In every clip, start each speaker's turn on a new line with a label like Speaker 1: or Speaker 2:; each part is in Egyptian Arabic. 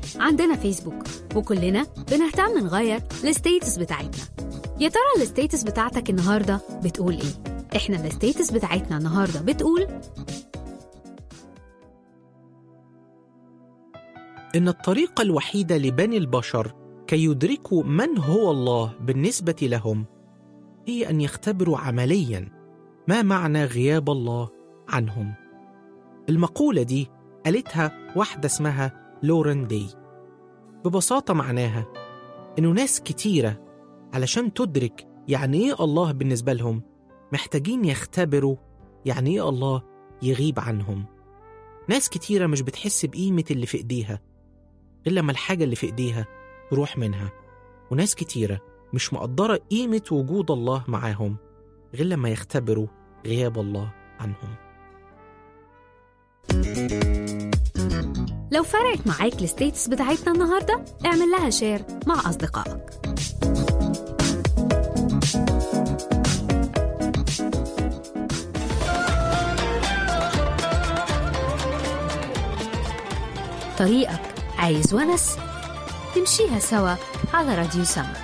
Speaker 1: عندنا فيسبوك وكلنا بنهتم نغير الستيتس بتاعتنا يا ترى الستيتس بتاعتك النهارده بتقول ايه احنا الستيتس بتاعتنا النهارده بتقول
Speaker 2: إن الطريقة الوحيدة لبني البشر كي يدركوا من هو الله بالنسبة لهم هي أن يختبروا عملياً ما معنى غياب الله عنهم. المقولة دي قالتها واحدة اسمها لورين دي. ببساطة معناها إنه ناس كتيرة علشان تدرك يعني إيه الله بالنسبة لهم محتاجين يختبروا يعني إيه الله يغيب عنهم. ناس كتيرة مش بتحس بقيمة اللي في إيديها غير لما الحاجة اللي في إيديها تروح منها وناس كتيرة مش مقدرة قيمة وجود الله معاهم غير لما يختبروا غياب الله عنهم
Speaker 1: لو فرقت معاك الستيتس بتاعتنا النهارده اعمل لها شير مع أصدقائك طريقك عايز ونس تمشيها سوا على راديو سما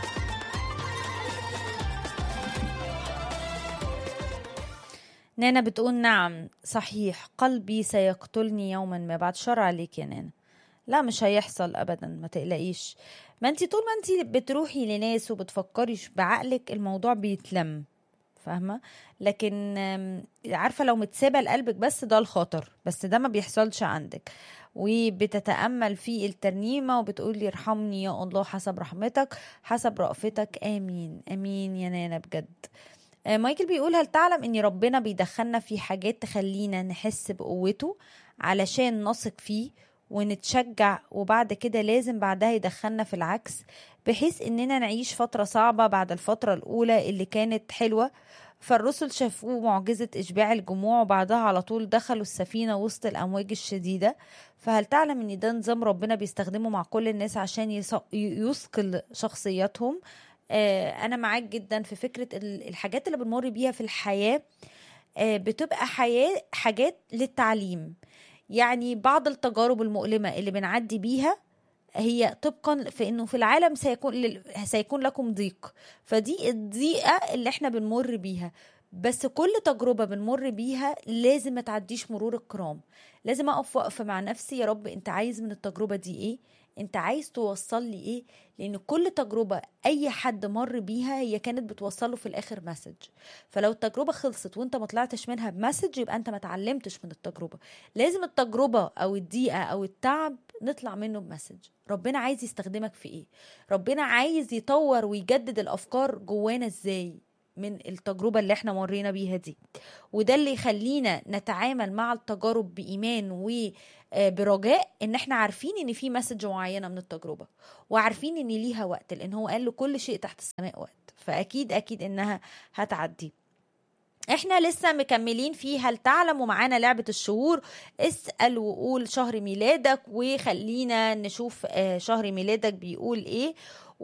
Speaker 3: نانا بتقول نعم صحيح قلبي سيقتلني يوما ما بعد شر عليك يا نانا لا مش هيحصل ابدا ما تقلقيش ما انت طول ما انت بتروحي لناس وبتفكري بعقلك الموضوع بيتلم فاهمه لكن آم، عارفه لو متسابه لقلبك بس ده الخطر بس ده ما بيحصلش عندك وبتتامل في الترنيمه وبتقولي ارحمني يا الله حسب رحمتك حسب رأفتك امين امين يا نانا بجد آه، مايكل بيقول هل تعلم ان ربنا بيدخلنا في حاجات تخلينا نحس بقوته علشان نثق فيه ونتشجع وبعد كده لازم بعدها يدخلنا في العكس بحيث اننا نعيش فترة صعبة بعد الفترة الاولى اللي كانت حلوة فالرسل شافوه معجزة إشباع الجموع وبعدها على طول دخلوا السفينة وسط الأمواج الشديدة فهل تعلم إن ده نظام ربنا بيستخدمه مع كل الناس عشان يص- يثقل شخصياتهم آه، أنا معاك جدا في فكرة ال- الحاجات اللي بنمر بيها في الحياة آه، بتبقى حياة حاجات للتعليم يعني بعض التجارب المؤلمة اللي بنعدي بيها هي طبقا في انه في العالم سيكون لل... سيكون لكم ضيق فدي الضيقه اللي احنا بنمر بيها بس كل تجربة بنمر بيها لازم ما تعديش مرور الكرام لازم اقف وقفة مع نفسي يا رب انت عايز من التجربة دي ايه انت عايز توصل لي ايه لان كل تجربة اي حد مر بيها هي كانت بتوصله في الاخر مسج فلو التجربة خلصت وانت ما طلعتش منها بمسج يبقى انت ما اتعلمتش من التجربة لازم التجربة او الضيقة او التعب نطلع منه بمسج ربنا عايز يستخدمك في ايه ربنا عايز يطور ويجدد الافكار جوانا ازاي من التجربة اللي احنا مرينا بيها دي وده اللي يخلينا نتعامل مع التجارب بإيمان وبرجاء ان احنا عارفين ان في مسج معينة من التجربة وعارفين ان ليها وقت لان هو قال له كل شيء تحت السماء وقت فاكيد اكيد انها هتعدي احنا لسه مكملين في هل تعلم ومعانا لعبة الشهور اسأل وقول شهر ميلادك وخلينا نشوف آه، شهر ميلادك بيقول ايه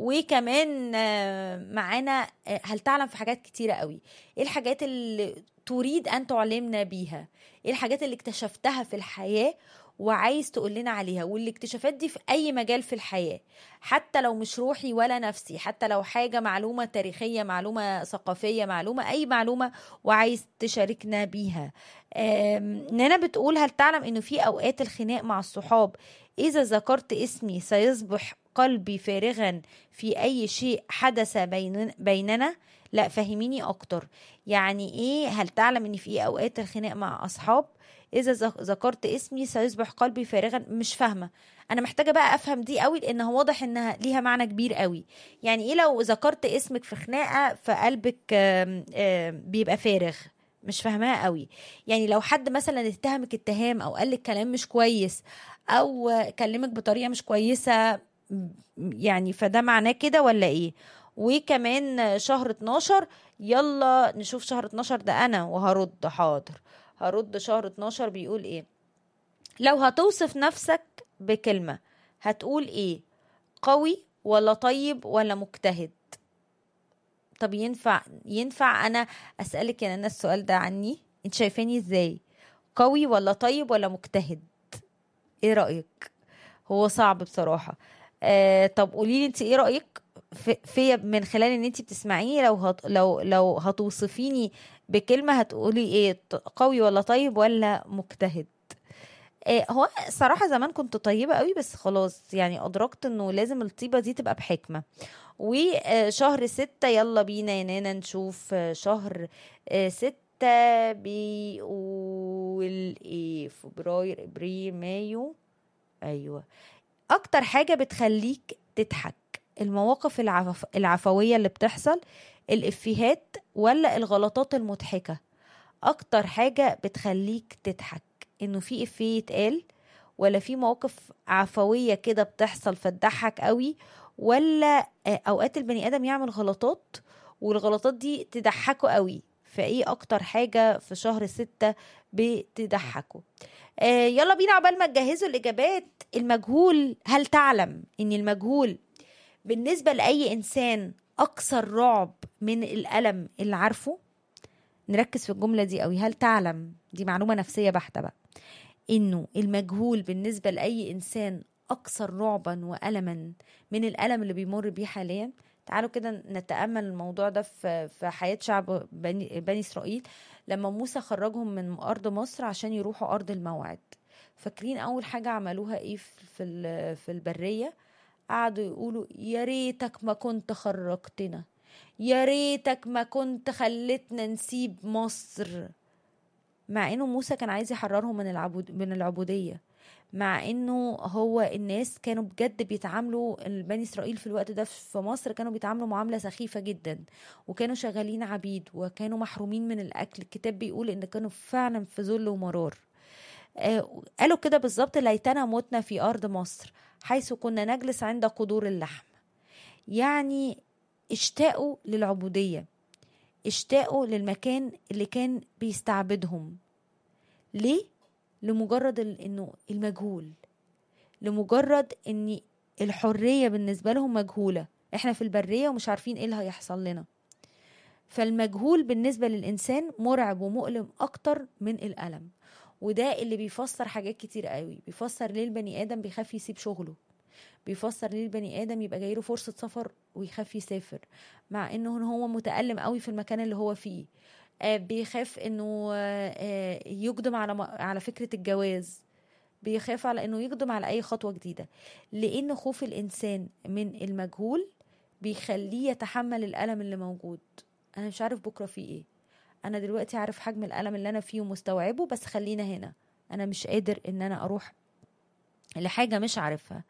Speaker 3: وكمان آه، معانا آه، هل تعلم في حاجات كتيرة قوي ايه الحاجات اللي تريد ان تعلمنا بيها ايه الحاجات اللي اكتشفتها في الحياة وعايز تقول لنا عليها والاكتشافات دي في اي مجال في الحياة حتى لو مش روحي ولا نفسي حتى لو حاجة معلومة تاريخية معلومة ثقافية معلومة اي معلومة وعايز تشاركنا بيها آم، نانا بتقول هل تعلم انه في اوقات الخناق مع الصحاب اذا ذكرت اسمي سيصبح قلبي فارغا في اي شيء حدث بين بيننا لا فهميني اكتر يعني ايه هل تعلم ان في اوقات الخناق مع اصحاب اذا ذك- ذكرت اسمي سيصبح قلبي فارغا مش فاهمه انا محتاجه بقى افهم دي قوي لان هو واضح انها ليها معنى كبير قوي يعني ايه لو ذكرت اسمك في خناقه فقلبك آم، آم، بيبقى فارغ مش فاهماها قوي يعني لو حد مثلا اتهمك اتهام او قال لك كلام مش كويس او كلمك بطريقه مش كويسه م- يعني فده معناه كده ولا ايه وكمان شهر 12 يلا نشوف شهر 12 ده انا وهرد حاضر هرد شهر 12 بيقول ايه لو هتوصف نفسك بكلمة هتقول ايه قوي ولا طيب ولا مجتهد طب ينفع ينفع انا اسالك يا نانا السؤال ده عني انت شايفاني ازاي قوي ولا طيب ولا مجتهد ايه رايك هو صعب بصراحه آه طب قولي لي انت ايه رايك في- فيا من خلال ان انت بتسمعيني لو هت لو لو هتوصفيني بكلمه هتقولي ايه ط- قوي ولا طيب ولا مجتهد آه هو صراحه زمان كنت طيبه قوي بس خلاص يعني ادركت انه لازم الطيبه دي تبقى بحكمه وشهر ستة يلا بينا يا نانا نشوف آه، شهر آه، ستة بيقول ايه فبراير ابريل مايو ايوه اكتر حاجة بتخليك تضحك المواقف العف... العفوية اللي بتحصل الافيهات ولا الغلطات المضحكة اكتر حاجة بتخليك تضحك انه في افيه يتقال ولا في مواقف عفوية كده بتحصل فتضحك قوي ولا آه، اوقات البني ادم يعمل غلطات والغلطات دي تضحكه قوي فايه اكتر حاجة في شهر ستة بتضحكه آه يلا بينا عقبال ما تجهزوا الاجابات المجهول هل تعلم ان المجهول بالنسبة لأي إنسان أكثر رعب من الألم اللي عارفه نركز في الجملة دي قوي هل تعلم دي معلومة نفسية بحتة بقى إنه المجهول بالنسبة لأي إنسان أكثر رعبا وألما من الألم اللي بيمر بيه حاليا تعالوا كده نتأمل الموضوع ده في في حياة شعب بني, بني إسرائيل لما موسى خرجهم من أرض مصر عشان يروحوا أرض الموعد فاكرين أول حاجة عملوها إيه في في ال- في البرية قعدوا يقولوا يا ريتك ما كنت خرجتنا يا ريتك ما كنت خلتنا نسيب مصر مع انه موسى كان عايز يحررهم من العبود من العبوديه مع انه هو الناس كانوا بجد بيتعاملوا بني اسرائيل في الوقت ده في مصر كانوا بيتعاملوا معامله سخيفه جدا وكانوا شغالين عبيد وكانوا محرومين من الاكل الكتاب بيقول ان كانوا فعلا في ذل ومرار آه، قالوا كده بالظبط ليتنا متنا في ارض مصر حيث كنا نجلس عند قدور اللحم يعني اشتاقوا للعبوديه اشتاقوا للمكان اللي كان بيستعبدهم ليه لمجرد ال- انه المجهول لمجرد ان الحريه بالنسبه لهم مجهوله احنا في البريه ومش عارفين ايه اللي هيحصل لنا فالمجهول بالنسبه للانسان مرعب ومؤلم اكتر من الالم وده اللي بيفسر حاجات كتير قوي بيفسر ليه البني ادم بيخاف يسيب شغله بيفسر ليه البني ادم يبقى جايله فرصه سفر ويخاف يسافر مع انه هو متالم قوي في المكان اللي هو فيه آه، بيخاف انه آه، آه، يقدم على م- على فكره الجواز بيخاف على انه يقدم على اي خطوه جديده لان خوف الانسان من المجهول بيخليه يتحمل الالم اللي موجود انا مش عارف بكره فيه ايه انا دلوقتي عارف حجم الالم اللي انا فيه ومستوعبه بس خلينا هنا انا مش قادر ان انا اروح لحاجه مش عارفها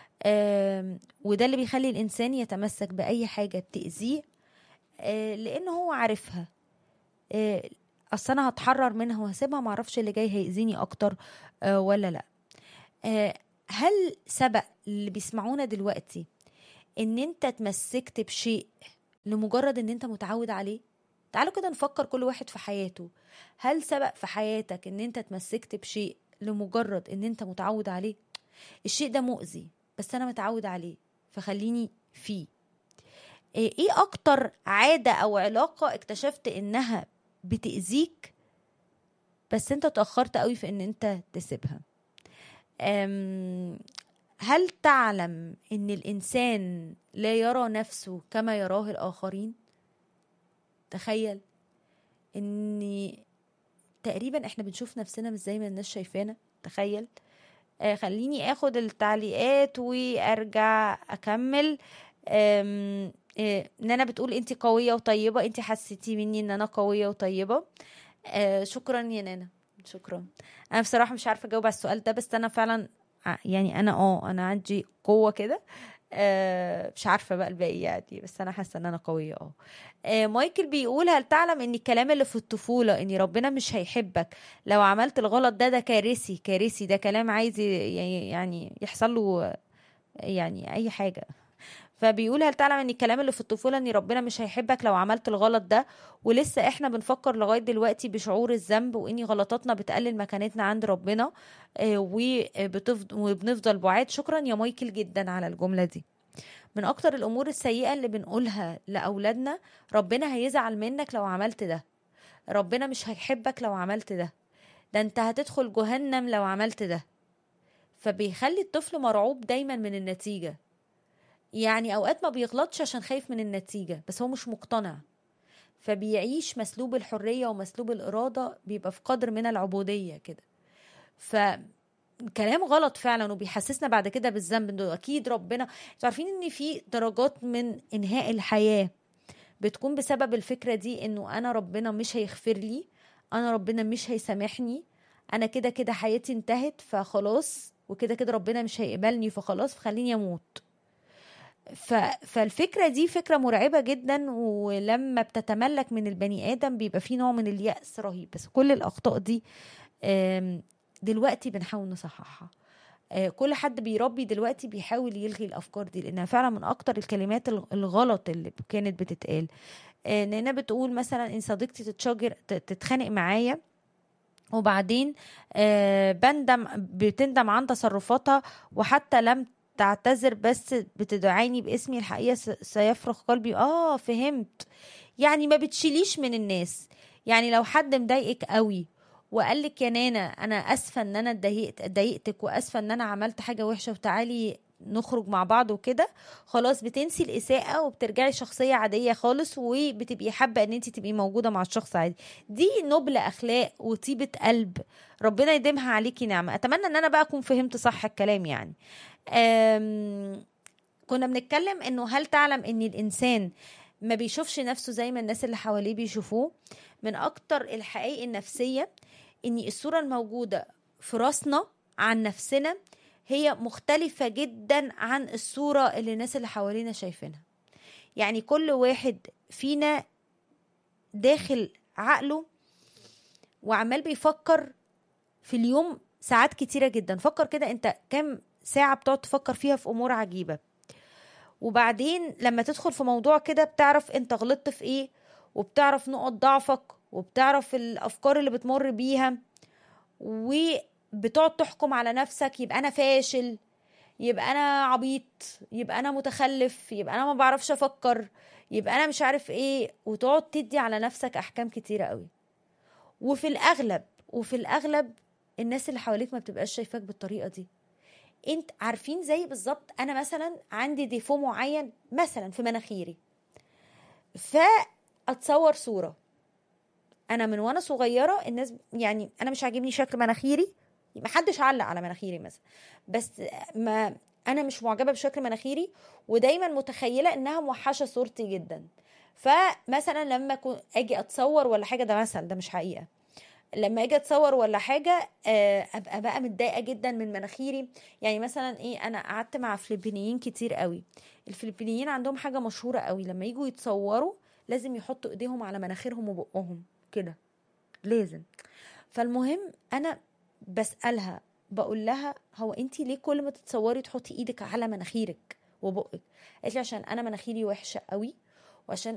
Speaker 3: آم، وده اللي بيخلي الانسان يتمسك باي حاجه بتاذيه آه، لان هو عارفها آه، اصل انا هتحرر منها وهسيبها معرفش اللي جاي هيأذيني اكتر آه، ولا لا آه، هل سبق اللي بيسمعونا دلوقتي ان انت اتمسكت بشيء لمجرد ان انت متعود عليه تعالوا كده نفكر كل واحد في حياته هل سبق في حياتك ان انت اتمسكت بشيء لمجرد ان انت متعود عليه الشيء ده مؤذي بس انا متعود عليه فخليني فيه ايه إيه اكتر عادة او علاقة اكتشفت انها بتأذيك بس انت اتأخرت قوي في ان انت تسيبها أم، هل تعلم ان الانسان لا يرى نفسه كما يراه الاخرين تخيل ان تقريبا احنا بنشوف نفسنا مش زي ما الناس شايفانا تخيل آه خليني اخد التعليقات وارجع اكمل آم، آه، نانا بتقول انت قويه وطيبه انت حسيتي مني ان انا قويه وطيبه آه شكرا يا نانا شكرا انا بصراحه مش عارفه اجاوب على السؤال ده بس انا فعلا ع- يعني انا اه انا عندي قوه كده آه مش عارفه بقى الباقي يعني بس انا حاسه ان انا قويه اه آه، مايكل بيقول هل تعلم ان الكلام اللي في الطفوله ان ربنا مش هيحبك لو عملت الغلط ده ده كارثي كارثي ده كلام عايز ي- يعني يحصل له يعني اي حاجه فبيقول هل تعلم ان الكلام اللي في الطفوله ان ربنا مش هيحبك لو عملت الغلط ده ولسه احنا بنفكر لغايه دلوقتي بشعور الذنب وان غلطاتنا بتقلل مكانتنا عند ربنا آه، وبتفض- وبنفضل بعاد شكرا يا مايكل جدا على الجمله دي من اكتر الامور السيئه اللي بنقولها لاولادنا ربنا هيزعل منك لو عملت ده ربنا مش هيحبك لو عملت ده ده انت هتدخل جهنم لو عملت ده فبيخلي الطفل مرعوب دايما من النتيجة يعني اوقات ما بيغلطش عشان خايف من النتيجة بس هو مش مقتنع فبيعيش مسلوب الحرية ومسلوب الإرادة بيبقى في قدر من العبودية كده ف كلام غلط فعلا وبيحسسنا بعد كده بالذنب انه اكيد ربنا انتوا عارفين ان في درجات من انهاء الحياه بتكون بسبب الفكره دي انه انا ربنا مش هيغفر لي انا ربنا مش هيسامحني انا كده كده حياتي انتهت فخلاص وكده كده ربنا مش هيقبلني فخلاص فخليني اموت ف... فالفكره دي فكره مرعبه جدا ولما بتتملك من البني ادم بيبقى في نوع من اليأس رهيب بس كل الاخطاء دي آم، دلوقتي بنحاول نصححها آه، كل حد بيربي دلوقتي بيحاول يلغي الافكار دي لانها فعلا من اكتر الكلمات الغ- الغلط اللي كانت بتتقال آه، نانا بتقول مثلا ان صديقتي تتشاجر ت- تتخانق معايا وبعدين آه، بندم بتندم عن تصرفاتها وحتى لم تعتذر بس بتدعيني باسمي الحقيقه س- سيفرغ قلبي اه فهمت يعني ما بتشيليش من الناس يعني لو حد مضايقك قوي وقال لك يا نانا انا اسفه ان انا اتضايقت ضايقتك واسفه ان انا عملت حاجه وحشه وتعالي نخرج مع بعض وكده خلاص بتنسي الاساءه وبترجعي شخصيه عاديه خالص وبتبقي حابه ان انت تبقي موجوده مع الشخص عادي دي نبل اخلاق وطيبه قلب ربنا يديمها عليكي نعمه اتمنى ان انا بقى اكون فهمت صح الكلام يعني أم كنا بنتكلم انه هل تعلم ان الانسان ما بيشوفش نفسه زي ما الناس اللي حواليه بيشوفوه من اكتر الحقائق النفسيه ان الصوره الموجوده في راسنا عن نفسنا هي مختلفه جدا عن الصوره اللي الناس اللي حوالينا شايفينها يعني كل واحد فينا داخل عقله وعمال بيفكر في اليوم ساعات كتيرة جدا فكر كده انت كام ساعة بتقعد تفكر فيها في أمور عجيبة وبعدين لما تدخل في موضوع كده بتعرف انت غلطت في ايه وبتعرف نقط ضعفك وبتعرف الأفكار اللي بتمر بيها وبتقعد تحكم على نفسك يبقى أنا فاشل يبقى أنا عبيط يبقى أنا متخلف يبقى أنا ما بعرفش أفكر يبقى أنا مش عارف ايه وتقعد تدي على نفسك أحكام كتيرة قوي وفي الأغلب وفي الأغلب الناس اللي حواليك ما بتبقاش شايفاك بالطريقة دي انت عارفين زي بالظبط انا مثلا عندي ديفو معين مثلا في مناخيري فاتصور صوره انا من وانا صغيره الناس يعني انا مش عاجبني شكل مناخيري ما حدش علق على مناخيري مثلا بس ما انا مش معجبه بشكل مناخيري ودايما متخيله انها موحشه صورتي جدا فمثلا لما أكون- اجي اتصور ولا حاجه ده مثل ده مش حقيقه لما اجي اتصور ولا حاجه آه، ابقى بقى متضايقه جدا من مناخيري يعني مثلا ايه انا قعدت مع فلبينيين كتير قوي الفلبينيين عندهم حاجه مشهوره قوي لما يجوا يتصوروا لازم يحطوا ايديهم على مناخيرهم وبقهم كده لازم فالمهم انا بسالها بقول لها هو انت ليه كل ما تتصوري تحطي ايدك على مناخيرك وبقك قالت لي عشان انا مناخيري وحشه قوي وعشان